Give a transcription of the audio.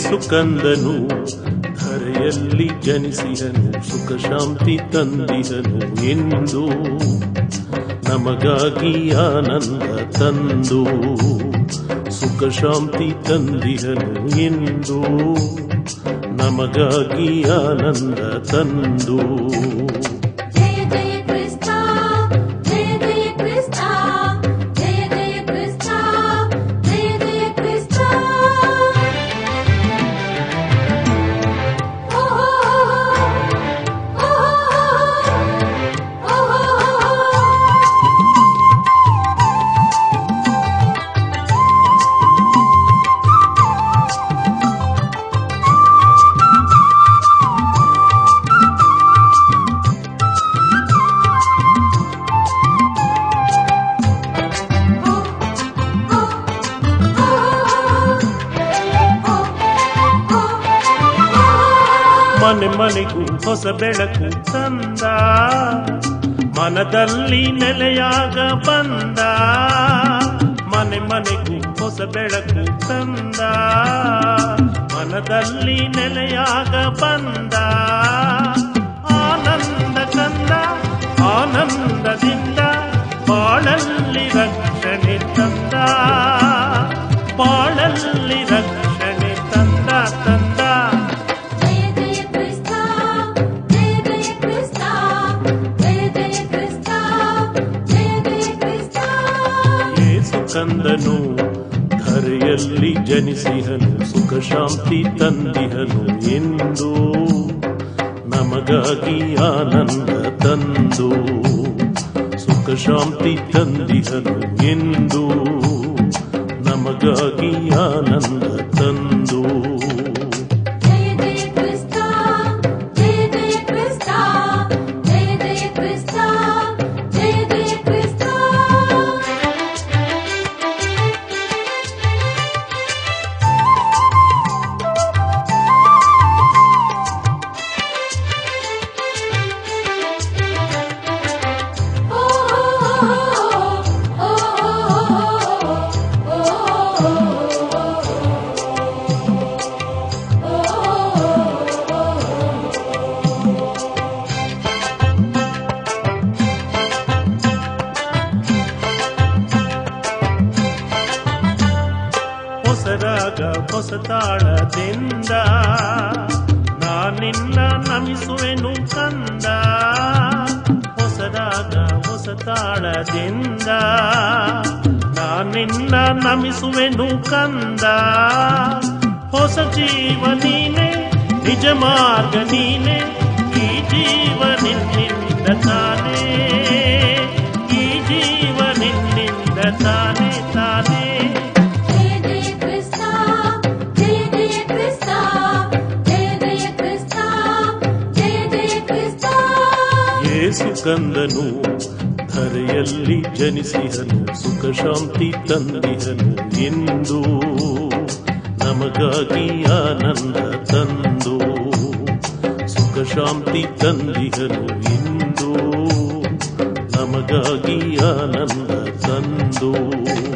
ಏಸು ಕಂದನು ಧರೆಯಲ್ಲಿ ಜನಿಸಿಹನು ಸುಖ ಶಾಂತಿ ತಂದಿಹನು ಎಂದು ನಮಗಾಗಿ ಆನಂದ ತಂದು ಸುಖ ಶಾಂತಿ ತಂದಿಹನು ಎಂದು ನಮಗಾಗಿ ಆನಂದ ತಂದು ಜಯ ಜಯ ಕೃಷ್ಣ ಜಯ ಜಯ ಕೃಷ್ಣ ಜಯ ಜಯ ಕೃಷ್ಣ ಜಯ ಜಯ ಕೃಷ್ಣ ಓ ಓ ಓ ಮನೆ ಮನೆಗೂ ಹೊಸ ಬೆಳಕು ತಂದ ಮನದಲ್ಲಿ ನೆಲೆಯಾಗ ಬಂದ ಮನೆ ಮನೆಗೂ ಹೊಸ ಬೆಳಕು ತಂದ ಮನದಲ್ಲಿ ನೆಲೆಯಾಗ ಬಂದ ಆನಂದ ಕಂದ ಆನಂದದಿಂದ ಬಾಳಲ್ಲಿ ರಕ್ಷಣೆ ತಂದ ಬಾಳಲ್ಲಿ ರಕ್ಷಣೆ ತಂದ ತಂದ ಜಯ ಜಯ ಕೃಷ್ಣ ಜಯ ಜಯ ಕೃಷ್ಣ ಜಯ ಜಯ ಕೃಷ್ಣ ಜಯ ಜಯ ಕೃಷ್ಣ ಏಸು ಕಂದನು ಧರೆಯಲ್ಲಿ ಜನಿಸಿಹನು ಸುಖ ಶಾಂತಿ ತಂದಿಹನು ಎಂದು ನಮಗಾಗಿ ಆನಂದ ತಂದು ಸುಖ ಶಾಂತಿ ತಂದಿಹನು ಎಂದು ನಮಗಾಗಿ ಆನಂದ ತಂದು ಜಯ ಜಯ ಕೃಷ್ಣ ಜಯ ಜಯ ಕೃಷ್ಣ ಜಯ ಜಯ ಕೃಷ್ಣ ಜಯ ಜಯ ಕೃಷ್ಣ ಹೊಸರಾಗ ಹೊಸ ತಾಳದಿಂದ ನಾನಿನ್ನ ನಮಿಸುವೆನು ಕಂದ ಹೊಸರಾಗ ಹೊಸ ತಾಳದಿಂದ ನಾನಿನ್ನ ನಮಿಸುವೆನು ಕಂದ ಹೊಸ ಜೀವ ನೀನೆ ನಿಜ ಮಾರ್ಗ ನೀನೆ ಈ ಜೀವ ನಿನ್ನಿಂದ ತಾನೇ ಈ ಜೀವ ನಿನ್ನಿಂದ ತಾನೇ ತಾನೇ ಜಯ ಜಯ ಕೃಷ್ಣ ಜಯ ಜಯ ಕೃಷ್ಣ ಜಯ ಜಯ ಕೃಷ್ಣ ಜಯ ಜಯ ಕೃಷ್ಣ ಏಸು ಕಂದನು ಧರೆಯಲ್ಲಿ ಜನಿಸಿಹನು ಸುಖ ಶಾಂತಿ ತಂದಿಹನು ಎಂದು ನಮಗಾಗಿ ಆನಂದ ತಂದು ಸುಖ ಶಾಂತಿ ತಂದಿಹನು ಎಂದು ನಮಗಾಗಿ ಆನಂದ ತಂದು